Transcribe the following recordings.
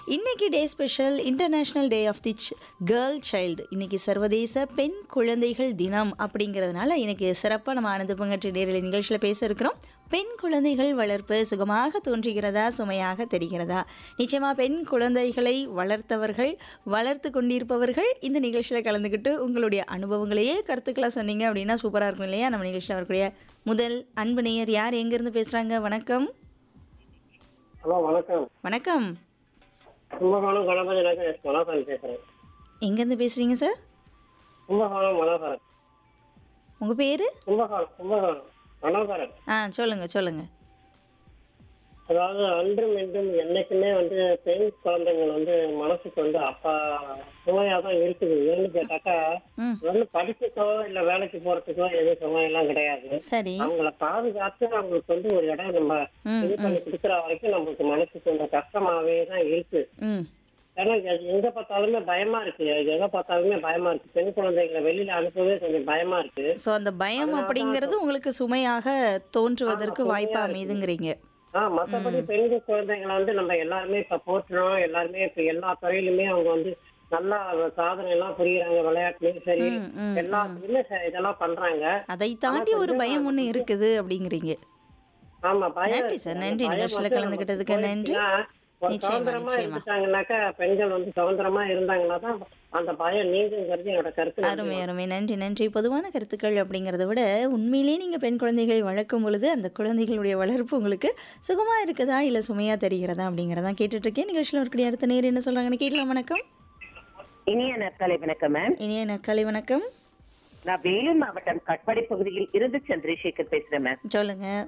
இன்னைக்கு day special international day of the girl child இன்னைக்கு சர்வதேச பெண் குழந்தைகள் தினம் அப்படிங்கிறதுனால இன்னைக்கு சிறப்பாக நம்ம ஆனந்த பங்கற்றி நேரில் நிகழ்ச்சியில் பேச இருக்கிறோம் பெண் குழந்தைகள் வளர்ப்பு சுகமாக தோன்றுகிறதா சுமையாக தெரிகிறதா நிச்சயமாக பெண் குழந்தைகளை வளர்த்தவர்கள் வளர்த்து கொண்டிருப்பவர்கள் இந்த நிகழ்ச்சியில் கலந்துக்கிட்டு உங்களுடைய அனுபவங்களையே கருத்துக்களாக சொன்னீங்க அப்படின்னா சூப்பராக இருக்கும் இல்லையா நம்ம நிகழ்ச்சியில் வரக்கூடிய முதல் அன்பு நேயர் யார் எங்கேருந்து பேசுகிறாங்க வணக்கம் ஹலோ வணக்கம் வணக்கம் கும்பகோணம் கணபதி நகர் எஸ் மனோகரன் பேசுறேன் எங்கேருந்து பேசுகிறீங்க சார் கும்பகோணம் மனோகரன் உங்கள் பேர் கும்பகோணம் கும்பகோணம் மனோகரன் ஆ சொல்லுங்கள் சொல்லுங்கள் அதாவது அன்றும் இன்றும் என்னைக்குமே வந்து பெண் குழந்தைகள் வந்து மனசுக்கு வந்து அப்பா சுமையா தான் இருக்குது ஏன்னு கேட்டாக்கா ம் வந்து படிப்புக்கோ இல்ல வேலைக்கு போறதுக்கோ எதுவும் சுமையெல்லாம் கிடையாது சரி அவங்கள பாதுகாத்து அவங்களுக்கு வந்து ஒரு இடம் நம்ம ம் இது பண்ணி கொடுக்குற வரைக்கும் நம்மளுக்கு மனசுக்கு கொஞ்சம் கஷ்டமாவே தான் இருக்கு ம் ஏன்னா எ- எங்க பார்த்தாலுமே பயமா இருக்கு எங்க பார்த்தாலுமே பயமா இருக்கு பெண் குழந்தைகளை வெளியில அனுப்பவே கொஞ்சம் பயமா இருக்கு ஸோ அந்த பயம் அப்படிங்கிறது உங்களுக்கு சுமையாக தோன்றுவதற்கு வாய்ப்பு அமைதுங்கிறீங்க ஆ மத்தபடி பெண் குழந்தைகளை வந்து நம்ம எல்லாருமே இப்ப போற்றுறோம் எல்லாருமே இப்ப எல்லா துறையிலுமே அவங்க வந்து நல்லா சாதனை எல்லாம் புரியுறாங்க விளையாட்டுலயும் சரி ம் ம் எல்லாத்துலயுமே ச- இதெல்லாம் பண்றாங்க அதை தாண்டி ஒரு பயம் ஒன்று இருக்குது அப்படிங்கிறீங்க ஆமா பயம் நன்றி இருக்கு. சார் அந்த நன்றி பயம் நிகழ்ச்சியில் வந்து கலந்துக்கிட்டதுக்கு நமக்கு நன்றி போயிடுச்சுன்னா, ஒரு நிச்சயமா, சுதந்திரமா நிச்சயமா. இருந்துட்டாங்கன்னாக்கா பெண்கள் வந்து சுதந்திரமா இருந்தாங்கன்னா தான் அந்த பயம் நீங்குங்கிறது என்னோட கருத்து அருமை அருமை நன்றி நன்றி பொதுவான கருத்துக்கள் அப்படிங்கிறத விட உண்மையிலேயே நீங்கள் பெண் குழந்தைகளை வளர்க்கும் பொழுது அந்த குழந்தைகளுடைய வளர்ப்பு உங்களுக்கு சுகமாக இருக்குதா இல்லை சுமையாக தெரிகிறதா அப்படிங்கிறதான் கேட்டுட்ருக்கேன் நிகழ்ச்சியில் இருக்கக்கூடிய அடுத்த நேரம் என்ன சொல்கிறாங்கன்னு கேட்கலாம் வணக்கம் இனிய நற்காலை வணக்கம் மேம் இனிய நற்காலை வணக்கம் நான் வேலூர் மாவட்டம் கட்பாடி பகுதியில் இருந்து சந்திரசேகர் பேசுறேன் மேம் சொல்லுங்கள்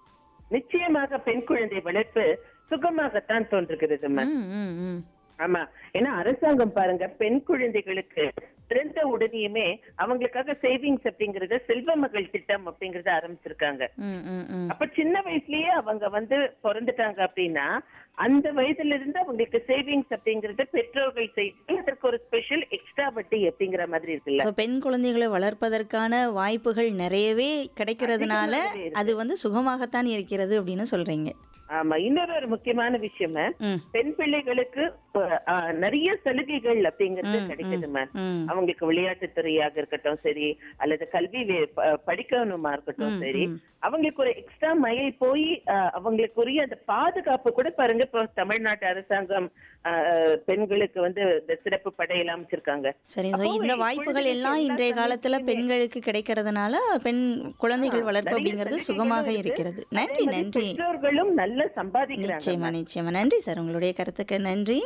நிச்சயமாக பெண் குழந்தை வளர்ப்பு சுகமாகத்தான் தோன்றுகிறது மேம் ம் ம் ம் ஆமா ஏன்னா அரசாங்கம் பாருங்க பெண் குழந்தைகளுக்கு பிறந்த உடனேயுமே அவங்களுக்காக சேவிங்ஸ் அப்படிங்கறத செல்வ மகள் திட்டம் அப்படிங்கறத ஆரம்பிச்சிருக்காங்க ம் ம் ம் அப்ப சின்ன வயசுலயே அவங்க வந்து பிறந்துட்டாங்க அப்படின்னா அந்த வயதுல இருந்து அவங்களுக்கு சேவிங்ஸ் அப்படிங்கறது பெற்றோர்கள் செய்து அதற்கு ஒரு ஸ்பெஷல் எக்ஸ்ட்ரா வட்டி அப்படிங்கிற மாதிரி இருக்குல்ல ஸோ பெண் குழந்தைகளை வளர்ப்பதற்கான வாய்ப்புகள் நிறையவே கிடைக்கிறதுனால அது வந்து சுகமாகத்தான் இருக்கிறது அப்படின்னு சொல்றீங்க ஆமா இன்னொரு ஒரு முக்கியமான விஷயம் ma'am. ம் பெண் பிள்ளைகளுக்கு அஹ், அஹ், நிறைய சலுகைகள் அப்படிங்கிறது கிடைக்குது மேம் ம் அவங்களுக்கு விளையாட்டு துறையாக இருக்கட்டும் சரி அல்லது கல்வி வே- ப- படிக்கணுமா இருக்கட்டும் சரி அவங்களுக்கு ஒரு எக்ஸ்ட்ரா மைல் போய் அஹ், அவங்களுக்குரிய அந்த பாதுகாப்பு கூட பாருங்க இப்போ தமிழ்நாட்டு அரசாங்கம் அஹ், பெண்களுக்கு வந்து இந்த சிறப்பு படையெல்லாம் அமைச்சிருக்காங்க சரி ஸோ இந்த வாய்ப்புகள் எல்லாம் இன்றைய காலத்துல பெண்களுக்கு கிடைக்கிறதுனால பெண் குழந்தைகள் வளர்ப்பு அப்படிங்கிறது சுகமாக இருக்கிறது நன்றி நன்றி பெற்றோர்களும் நல்லா சம்பாதிக்கிறாங்க நிச்சயமா நிச்சயமா நன்றி சார் உங்களுடைய கருத்துக்கு நன்றி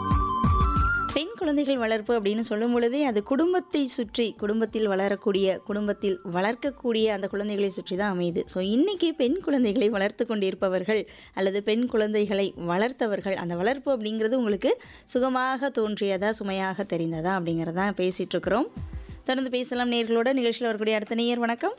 பெண் குழந்தைகள் வளர்ப்பு அப்படின்னு சொல்லும் பொழுதே அது குடும்பத்தை சுற்றி குடும்பத்தில் வளரக்கூடிய குடும்பத்தில் வளர்க்கக்கூடிய அந்த குழந்தைகளை சுற்றி தான் அமையுது ஸோ இன்னைக்கு பெண் குழந்தைகளை வளர்த்து கொண்டிருப்பவர்கள் அல்லது பெண் குழந்தைகளை வளர்த்தவர்கள் அந்த வளர்ப்பு அப்படிங்கிறது உங்களுக்கு சுகமாக தோன்றியதா சுமையாக தெரிந்ததா அப்படிங்கிறதான் பேசிட்டு இருக்கிறோம் தொடர்ந்து பேசலாம் நேர்களோட நிகழ்ச்சியில் வரக்கூடிய அடுத்த நேயர் வணக்கம்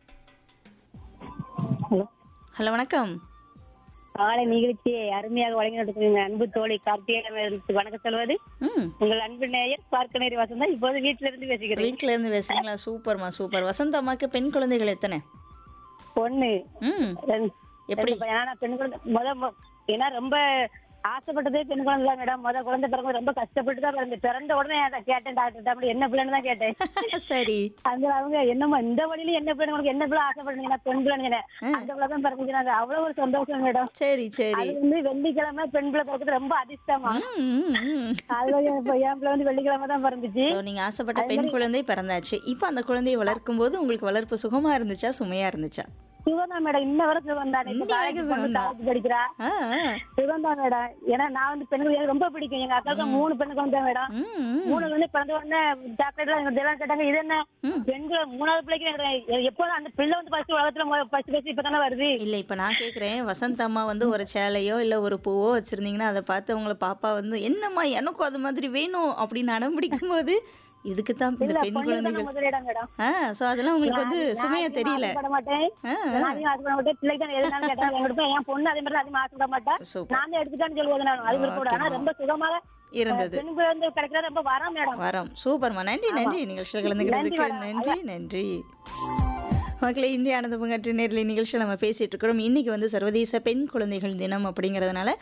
ஹலோ ஹலோ வணக்கம் காலை நிகழ்ச்சியை அருமையாக வழங்கி நடத்துங்க அன்பு தோழி கார்த்திகேயனுக்கு வணக்கம் சொல்வது ம் உங்கள் அன்பு நேயர் பார்க்கநேரி வசந்தா இப்போது வீட்டில இருந்து பேசுகிறேன் வீட்ல இருந்து பேசுறீங்களா சூப்பர்மா சூப்பர் வசந்த் அம்மாக்கு பெண் குழந்தைகள் எத்தனை பொண்ணு ம் ரெண்டு- எப்படி ரெண்டு பையன். ஆனா பெண் குழந்தை முத மு- ஏன்னா ரொம்ப ஆசைப்பட்டதே பெண் குழந்தை தான் மேடம் முத குழந்தை பிறகு ரொம்ப கஷ்டப்பட்டு தான் பிறந்து பிறந்த உடனே அதை கேட்டேன் டாக்டர் அப்படி என்ன பிள்ளைன்னு தான் கேட்டேன் சரி அந்த அவங்க என்னம்மா இந்த வழியில என்ன பிள்ளை உங்களுக்கு என்ன பிள்ளை ஆசைப்படுறீங்க பெண் பிள்ளைன்னு அந்த பிள்ளை தான் பிறந்துச்சுன்னா அது அவ்வளவு ஒரு சந்தோஷம் மேடம் சரி சரி அது வந்து வெள்ளிக்கிழமை பெண் பிள்ளை பிறக்கிறது ரொம்ப அதிர்ஷ்டமா ம், ம், ம். அது வந்து இப்ப என் பிள்ளை வந்து வெள்ளிக்கிழமை தான் பிறந்துச்சு So, நீங்க ஆசைப்பட்ட பெண் குழந்தை பிறந்தாச்சு இப்போ அந்த குழந்தையை வளர்க்கும் போது உங்களுக்கு வளர்ப்பு சுகமா இருந்துச்சா சுமையா இருந்துச்சா சுகந்தா மேடம் இன்ன வரை சுகம் தான் இப்ப இன்னி காலேஜ் வரைக்கும் பொண்ணு சுகம்தான். காலேஜ் படிக்கிறா ஆ, ஆ. சுகந்தா மேடம் ஏன்னா நான் வந்து பெண்கள் எனக்கு ரொம்ப பிடிக்கும் எங்க அக்காவுக்கு மூணு பெண்ணு குழந்தை மேடம் ம், ம். மூணு வந்து பிறந்த உடனே சாக்லேட் எல்லாம் கேட்டாங்க இது என்ன ம். பெண்கள் மூணாவது பிள்ளைக்கு எனக்கு எப்போதும் அந்த பிள்ளை வந்து ஃபர்ஸ்ட் உலகத்துல ஃபர்ஸ்ட் ஃபர்ஸ்ட் இப்பதானே வருது இல்ல இப்ப நான் கேக்குறேன் வசந்த் அம்மா வந்து ஒரு சேலையோ இல்ல ஒரு பூவோ வச்சிருந்தீங்கன்னா அதை பார்த்து உங்களை பாப்பா வந்து என்னம்மா எனக்கும் அது மாதிரி வேணும் அப்படின்னு அடம் பிடிக்கும் போது இதுக்கு தான் இந்த இல்ல பெண் பொண்ணுக்கு தான் குழந்தைகள் முதலிடம் மேடம் ஆ சோ அதெல்லாம் உங்களுக்கு வந்து சுமையா தெரியல ஆசைப்பட மாட்டேன் ஆ, நான் அதிகம் ஆசைப்பட மாட்டேன் பிள்ளைக்கு தான் எதுனாலும் கேட்டாங்க எங்க போய் என் பொண்ணு அதே மாதிரி அதிகமா ஆசைப்பட மாட்டேன் சூப்பர் நான் தான் எடுத்துட்டான்னு சொல்லுவது நான் அது கூட ஆனா ரொம்ப சுகமாக இருந்தது பெண் குழந்தை கிடைக்கிறது ரொம்ப வரம் மேடம் வரோம் சூப்பர்மா நன்றி நன்றி நிகழ்ச்சியில் கலந்துக்கிட்டதுக்கு நன்றி நன்றி மக்களே இந்திய ஆனந்த பங்காற்று நேரில் நிகழ்ச்சியில் நம்ம பேசிட்டு இருக்கிறோம் இன்னைக்கு வந்து சர்வதேச பெண் குழந்தைகள் தினம் அப்படிங்கிறதுனால